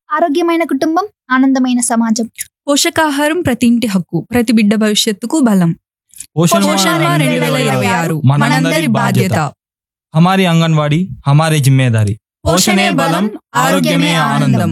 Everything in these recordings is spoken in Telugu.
ఆరోగ్యమైన కుటుంబం ఆనందమైన సమాజం పోషకాహారం ప్రతి ఇంటి హక్కు ప్రతి బిడ్డ భవిష్యత్తుకు బలం पोषण పోషణ माह రెండు వేల ఇరవై ఆరు మనందరి బాధ్యత हमारी आंगनवाड़ी हमारी जिम्मेदारी పోషణే బలం ఆరోగ్యమే ఆనందం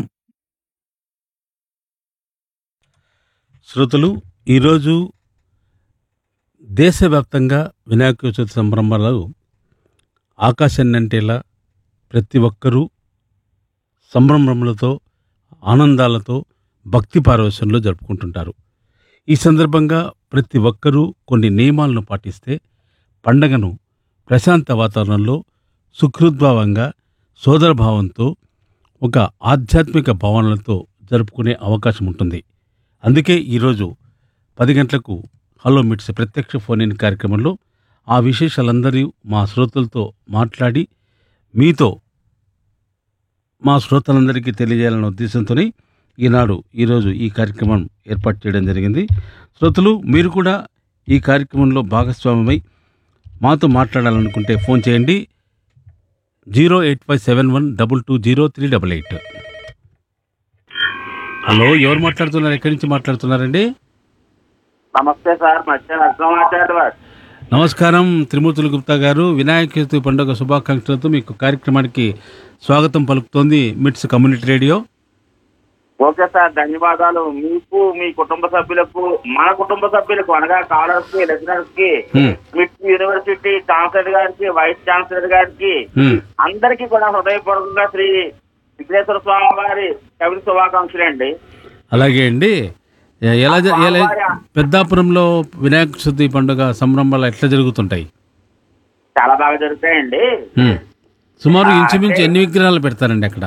శ్రోతలు ఈరోజు దేశవ్యాప్తంగా వినాయక చవితి సంబరాలు ఆకాశాన్నంటేలా ప్రతి ఒక్కరూ సంభ్రమములతో ఆనందాలతో భక్తి పారవశ్యంలో జరుపుకుంటుంటారు ఈ సందర్భంగా ప్రతి ఒక్కరూ కొన్ని నియమాలను పాటిస్తే పండగను ప్రశాంత వాతావరణంలో సుహృద్భావంగా సోదరభావంతో ఒక ఆధ్యాత్మిక భావనలతో జరుపుకునే అవకాశం ఉంటుంది అందుకే ఈరోజు పది గంటలకు హలో మిట్స్ ప్రత్యక్ష ఫోన్ ఇన్ కార్యక్రమంలో ఆ విశేషాలందరూ మా శ్రోతలతో మాట్లాడి మీతో మా శ్రోతలందరికీ తెలియజేయాలన్న ఉద్దేశంతోనే ఈనాడు ఈరోజు ఈ కార్యక్రమం ఏర్పాటు చేయడం జరిగింది శ్రోతలు మీరు కూడా ఈ కార్యక్రమంలో భాగస్వామ్యమై మాతో మాట్లాడాలనుకుంటే ఫోన్ చేయండి zero eight five seven one double two zero three double eight hello ఎవరు మాట్లాడుతున్నారు ఎక్కడి నుంచి మాట్లాడుతున్నారండి నమస్తే సార్ మధ్య అర్థమాచార్య నమస్కారం త్రిమూర్తులు గుప్తా గారు వినాయక చవితి పండుగ శుభాకాంక్షలతో మీకు కార్యక్రమానికి స్వాగతం పలుకుతోంది మిట్స్ కమ్యూనిటీ రేడియో ఓకే సార్ ధన్యవాదాలు మీకు మీ కుటుంబ సభ్యులకు మన కుటుంబ సభ్యులకు అనగా కాలర్స్ కి లెక్చరర్స్ కి హ్మ్, మిట్ యూనివర్సిటీ ఛాన్సలర్ గారికి వైస్ ఛాన్సలర్ గారికి హ్మ్. అందరికీ కూడా హృదయపూర్వకంగా శ్రీ విఘ్నేశ్వర స్వామి వారి కవిత శుభాకాంక్షలు అండి అలాగే అండి ఎ- ఎలా జ- ఎలా పెద్దాపురంలో వినాయక చవితి పండుగ సంరంభాలు ఎట్లా జరుగుతుంటాయి చాలా బాగా జరుగుతాయండి హ్మ్. సుమారు ఇంచుమించు ఎన్ని విగ్రహాలు పెడతారండి అక్కడ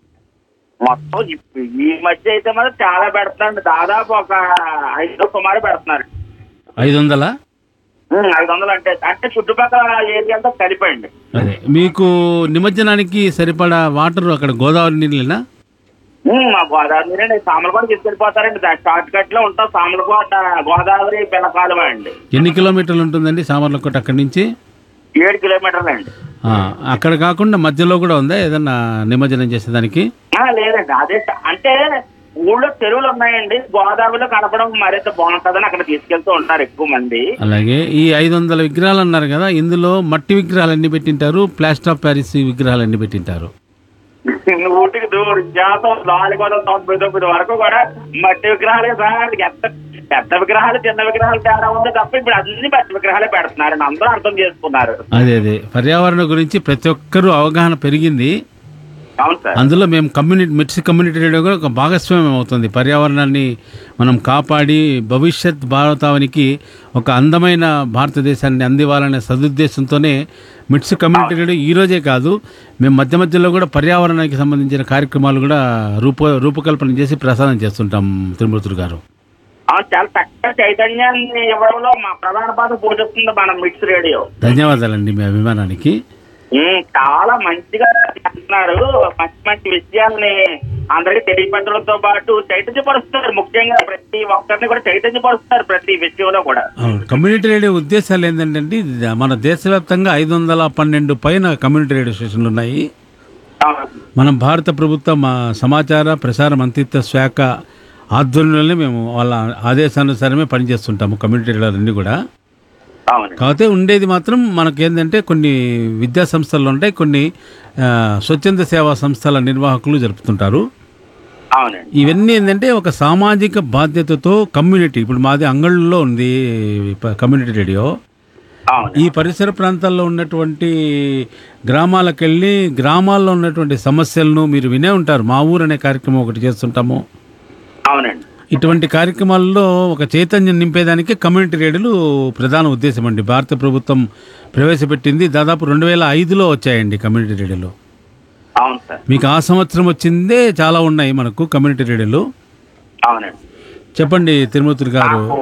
మొత్తం ఈ- ఈ మధ్య అయితే మాత్రం చాలా పెడతారండి దాదాపు ఒక ఐదు సుమారు పెడుతున్నారు ఐదు వందలా ఉమ్, ఐదు వందలు అంటే అంటే చుట్టుపక్కల ఏరియాతో కలిపండి అదే మీకు నిమజ్జనానికి సరిపడా వాటర్ అక్కడ గోదావరి నీళ్ళేనా ఉమ్, మా గోదావరి నీరండి సామలకోట తీసుకెళ్ళిపోతారండి షార్ట్ కట్ లో ఉంటాం సామలకోట గోదావరి పిల్లకాలువ అండి ఎన్ని కిలోమీటర్లు ఉంటుందండి సామర్లకోట అక్కడి నుంచి ఏడు కిలోమీటర్లు అండి ఆ, అక్కడ కాకుండా మధ్యలో కూడా ఉందా ఏదన్నా నిమజ్జనం చేసేదానికి ఆ, లేదండి అదే స- అంటే ఊళ్ళో చెరువులు ఉన్నాయండి గోదావరిలో కలపడం మరింత బాగుంటుందని అక్కడ తీసుకెళ్తూ ఉంటారు ఎక్కువ మంది అలాగే ఈ ఐదు వందల విగ్రహాలు అన్నారు కదా ఇందులో మట్టి విగ్రహాలు ఎన్ని పెట్టింటారు ప్లాస్టర్ ఆఫ్ ప్యారిస్ విగ్రహాలు ఎన్ని పెట్టింటారు ఊటికి దూరం జాతం నాలుగు వందల తొంభై తొమ్మిది వరకు కూడా మట్టి విగ్రహాలే సార్ ఎంత పెద్ద విగ్రహాలు చిన్న విగ్రహాలు తేడా ఉంది తప్ప ఇప్పుడు అన్ని మట్టి విగ్రహాలే పెడుతున్నారండి అందరూ అర్థం చేసుకున్నారు అదే అదే పర్యావరణ గురించి ప్రతి ఒక్కరూ అవగాహన పెరిగింది అవును సార్ అందులో మేము కమ్యూనిటీ మిట్స్ కమ్యూనిటీ రేడియో కూడా ఒక భాగస్వామ్యం అవుతుంది పర్యావరణాన్ని మనం కాపాడి భవిష్యత్ భారతావనికి ఒక అందమైన భారతదేశాన్ని అందివ్వాలనే సదుద్దేశంతోనే మిట్స్ కమ్యూనిటీ రేడియో ఈ రోజే కాదు మేము మధ్య మధ్యలో కూడా పర్యావరణానికి సంబంధించిన కార్యక్రమాలు కూడా రూప రూపకల్పన చేసి ప్రసారం చేస్తుంటాం తిరుమూర్తులు గారు అవును చాలా చక్కగా చైతన్యాన్ని ఇవ్వడంలో మా ప్రధాన పాత్ర పోషిస్తుంది మన మిక్స్ రేడియో ధన్యవాదాలండి మీ అభిమానానికి ఉమ్, చాలా మంచిగా చేస్తున్నారు మంచి మంచి విషయాల్ని అందరికీ తెలియపరచడంతో పాటు చైతన్యపరుస్తున్నారు ముఖ్యంగా ప్రతి ఒక్కరిని కూడా చైతన్యపరుస్తున్నారు ప్రతి విషయంలో కూడా అవును కమ్యూనిటీ రేడియో ఉద్దేశాలు ఏంటంటే ఇది మన దేశవ్యాప్తంగా ఐదు వందల పన్నెండు పైన కమ్యూనిటీ రేడియో స్టేషన్లు ఉన్నాయి అవును. మనం భారత ప్రభుత్వ మా సమాచార ప్రసార మంత్రిత్వ శాఖ ఆధ్వర్యంలోనే మేము వాళ్ళ ఆదేశానుసారమే పనిచేస్తుంటాము కమ్యూనిటీ రేడియోలన్నీ కూడా అవును కాకపోతే ఉండేది మాత్రం మనకేంటంటే కొన్ని విద్యా సంస్థలు ఉంటాయి కొన్ని ఆ, స్వచ్ఛంద సేవా సంస్థల నిర్వాహకులు జరుపుతుంటారు అవునండి ఇవన్నీ ఏంటంటే ఒక సామాజిక బాధ్యతతో కమ్యూనిటీ ఇప్పుడు మాది అంగళ్ళలో ఉంది ప- కమ్యూనిటీ రేడియో అవును ఈ పరిసర ప్రాంతాల్లో ఉన్నటువంటి గ్రామాలకు వెళ్ళి గ్రామాల్లో ఉన్నటువంటి సమస్యలను మీరు వినే ఉంటారు మా ఊరు అనే కార్యక్రమం ఒకటి చేస్తుంటాము అవునండి ఇటువంటి కార్యక్రమాల్లో ఒక చైతన్యం నింపేదానికి కమ్యూనిటీ రేడియోలు ప్రధాన ఉద్దేశం అండి భారత ప్రభుత్వం ప్రవేశపెట్టింది దాదాపు రెండు వేల ఐదులో వచ్చాయండి కమ్యూనిటీ రేడియోలు అవును సార్ మీకు ఆ సంవత్సరం వచ్చిందే చాలా ఉన్నాయి మనకు కమ్యూనిటీ రేడియోలు అవునండి చెప్పండి తిరుమూర్తులు గారు నాకు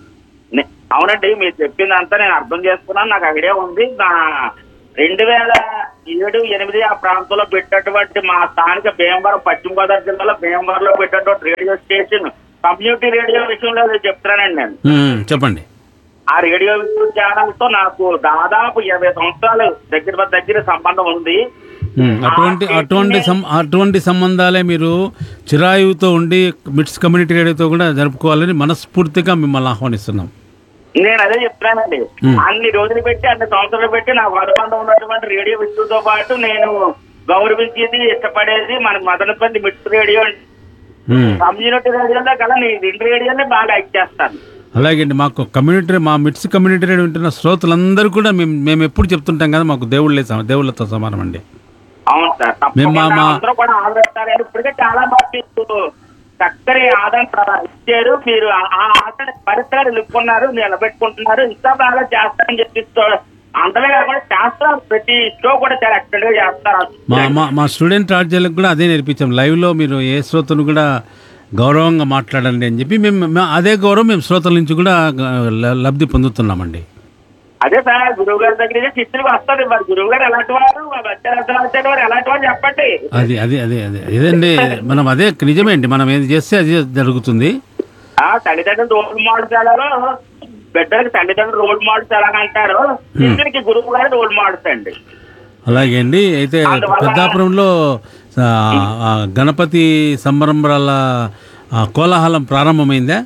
నే- అవునండి మీరు చెప్పిందంతా నేను అర్థం చేసుకున్నాను నాకు ఐడియా ఉంది నా రెండు వేల ఏడు ఎనిమిది ఆ ప్రాంతంలో పెట్టినటువంటి మా స్థానిక భీమవరం పశ్చిమ గోదావరి జిల్లాలో భీమవరంలో పెట్టినటువంటి రేడియో స్టేషన్ కమ్యూనిటీ రేడియో విషయంలో నేను చెప్తున్నానండి నేను ఉమ్, చెప్పండి ఆ రేడియో ఛానల్ తో నాకు దాదాపు ఇరవై సంవత్సరాలు దగ్గర దగ్గర సంబంధం ఉంది ఉమ్, అటువంటి ఆ అటువంటి సం అటువంటి సంబంధాలే మీరు చిరాయువుతో ఉండి మిట్స్ కమ్యూనిటీ రేడియోతో కూడా జరుపుకోవాలని మనస్ఫూర్తిగా మిమ్మల్ని ఆహ్వానిస్తున్నాం నేను అదే చెప్తున్నానండి ఉమ్. అన్ని రోజులు పెట్టి అన్ని సంవత్సరాలు పెట్టి నా వరబంధం ఉన్నటువంటి రేడియో విష్ణుతో పాటు నేను గౌరవించేది ఇష్టపడేది మన మదనపల్లి మిట్స్ రేడియో ఉమ్. కమ్యూనిటీ రేడియోలో కల నేను రెండు రేడియోనే బాగా లైక్ చేస్తాను అలాగే అండి మాకు కమ్యూనిటీ మా మిట్స్ కమ్యూనిటీ రేడియో ఉంటున్న శ్రోతలందరూ కూడా మేము మేము ఎప్పుడు చెప్తుంటాం కదా మాకు దేవుళ్ళే సమ- దేవుళ్ళతో సమానం అండి అవును సార్ మేము మా- తప్పకుండా మా- అందరూ కూడా ఆదరిస్తారండి ఇప్పటికే చాలా మంది మీకు చక్కని ఆదరణ ఇచ్చారు మీరు ఆ ఆ ఆదరణ పరిసరాలు నిలుపుకున్నారు నిలబెట్టుకుంటున్నారు ఇంకా బాగా చేస్తారని చెప్పి అంతమే కాకుండా చేస్తారు ప్రతి షో కూడా చాలా ఎక్సలెంట్ గా చేస్తారు మా మా మా స్టూడెంట్ రాజ్యాలకు కూడా అదే నేర్పించాం లైవ్లో మీరు ఏ శ్రోతను కూడా గౌరవంగా మాట్లాడండి అని చెప్పి మేము మేము అదే గౌరవం మేము శ్రోతల నుంచి కూడా ల- లబ్ధి పొందుతున్నామండి అదే సార్ గురువు గారి దగ్గర శిష్యులు వస్తారు మరి గురువు గారు ఎలాంటి వారు మా బచ్చారు వచ్చే వారు ఎలాంటి వారు చెప్పండి అది అది అదే అదే ఇదండి మనం అదే నిజమే అండి మనం ఏది చేస్తే అది జరుగుతుంది ఆ తల్లిదండ్రులు రోల్ మోడల్స్ ఎలాగో బిడ్డలకి తల్లిదండ్రులు రోల్ మోడల్స్ ఎలాగంటారు శిష్యులకి గురువు గారు రోల్ మోడల్స్ అండి అలాగే అండి అయితే అందువల్ల- పెద్దాపురంలో ఆ, ఆ, గణపతి సంబరంభాల ఆ, కోలాహలం ప్రారంభమైందా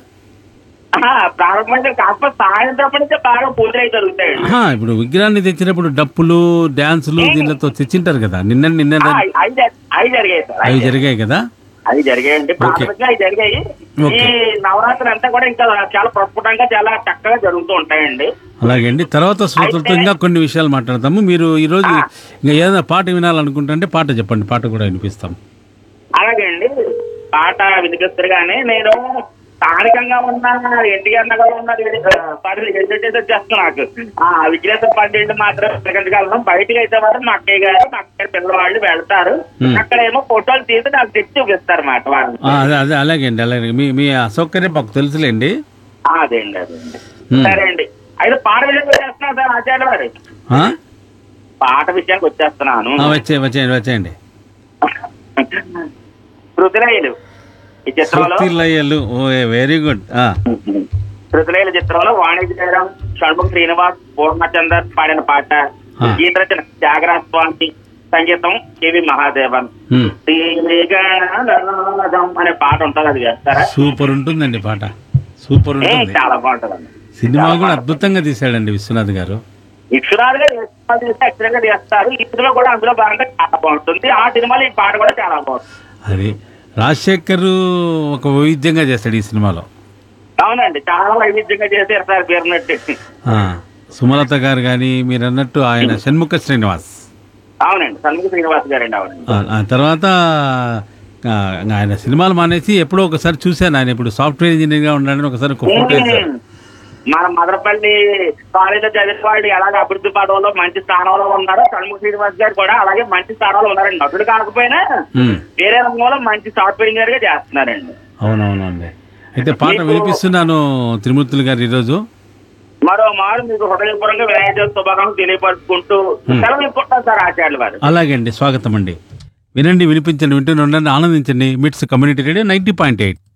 ఆ, ప్రారంభమైతే కాకపోతే సాయంత్రం నుంచే బాగా పూజలు అయితే జరుగుతాయండి ఆహా, ఇప్పుడు విగ్రహాన్ని తెచ్చినప్పుడు డప్పులు డ్యాన్సులు దీనితో తెచ్చింటారు కదా నిన్న నిన్న ఆ, అవి- అవి జరి- అవి జరిగాయి సార్ అవి జరిగాయి కదా అవి జరిగాయండి ప్రాథమికంగా అవి జరిగాయి ఈ ఓకే. నవరాత్రి అంతా కూడా ఇంకా చాలా ప్రస్ఫుటంగా చాలా చక్కగా జరుగుతూ ఉంటాయండి అలాగే అండి తర్వాత శ్రోతలతో ఇంకా కొన్ని విషయాలు మాట్లాడతాము మీరు ఈరోజు ఇంకా ఏదైనా పాట వినాలనుకుంటుంటే పాట చెప్పండి పాట కూడా వినిపిస్తాం అలాగే అండి పాట వినిపిస్తారు కానీ నేను స్థానికంగా ఉన్న ఎన్టీఆర్ నగర్ ఉన్న సారీ హెసిటేట్ వచ్చేస్తాను నాకు ఆ విఘ్నేశ్వర పన్నెండు మాత్రం వినగలను బయటకు అయితే మాత్రం మా అక్కయ్య గారు మా అక్కయ్య పిల్లవాళ్ళు వెళ్తారు Hmm. అక్కడ ఏమో ఫోటోలు తీసి నాకు తెచ్చి చూపిస్తారు అన్నమాట వాళ్ళు ఆ, అదే అదే అలాగే అండి అలాగే మీ మీ అసౌకర్యం మాకు తెలుసులేండి ఆ, అదే అండి అదే అండి Hmm. సరే అండి అయితే పాట విషయానికి వచ్చేస్తున్నాను సార్ ఆచార్య వారు ఆ? పాట విషయానికి వచ్చేస్తున్నాను ఆ, వచ్చేయండి వచ్చేయండి వచ్చేయండి పృథ్వీరాయలు ఈ చిత్రంలో శక్తిలయ్యలు ఓ వెరీ గుడ్ పృథ్వీరాయల చిత్రంలో వాణిజ్య జయరాం షణ్ముఖ శ్రీనివాస్ పూర్ణచందర్ పాడిన పాట ఆ. గీత రచన త్యాగరాజ్ స్వామి సంగీతం కేవి మహాదేవన్ శ్రీగణనాథం అనే పాట ఉంటుంది అది వేస్తారా సూపర్ ఉంటుందండి పాట సూపర్ ఏ, ఉంటుంది చాలా బాగుంటుందండి సినిమా కూడా అద్భుతంగా తీశాడండి విశ్వనాథ్ గారు ఇక్షరాలు గా అక్షరంగా చేస్తారు ఇందులో కూడా అందులో బాగుంటే చాలా బాగుంటుంది ఆ సినిమాలో ఈ పాట కూడా చాలా బాగుంటుంది అది రాజశేఖర్ ఒక వైవిధ్యంగా చేస్తాడు ఈ సినిమాలో అవునండి చాలా వైవిధ్యంగా చేశారు సార్ పేరునట్టు ఆ, సుమలత గారు కానీ మీరు అన్నట్టు ఆయన షణ్ముఖ శ్రీనివాస్ అవునండి సన్ముఖ శ్రీనివాస్ గారండి అవునండి ఆ, ఆ తర్వాత ఆ, ఆయన సినిమాలు మానేసి ఎప్పుడో ఒకసారి చూశాను ఆయన ఇప్పుడు సాఫ్ట్వేర్ ఇంజనీర్గా ఉన్నాడని ఒకసారి ఒక ఫోటో వేశారు మన మదనపల్లి కాలేజీలో చదివిన వాళ్ళు ఎలాగ అభివృద్ధి పదవులో మంచి స్థానంలో ఉన్నారో షణ్ముఖ శ్రీనివాస్ గారు కూడా అలాగే మంచి స్థానంలో ఉన్నారండి నటుడు కాకపోయినా ఉమ్, వేరే రంగంలో మంచి సాఫ్ట్వేర్ ఇంజనీర్ గా చేస్తున్నారండి అవునవునండి అయితే పాట వినిపిస్తున్నాను త్రిమూర్తులు గారు ఈరోజు మరో మారు మీకు హృదయపూర్వకంగా వినాయక చవితి శుభాకాంక్షలు తెలియపరుచుకుంటూ సెలవు తీసుకుంటాను సార్ ఆచార్యులు వారు అలాగే అండి స్వాగతం అండి వినండి వినిపించండి వింటూనే ఉండండి ఆనందించండి MITS community radio ninety point eight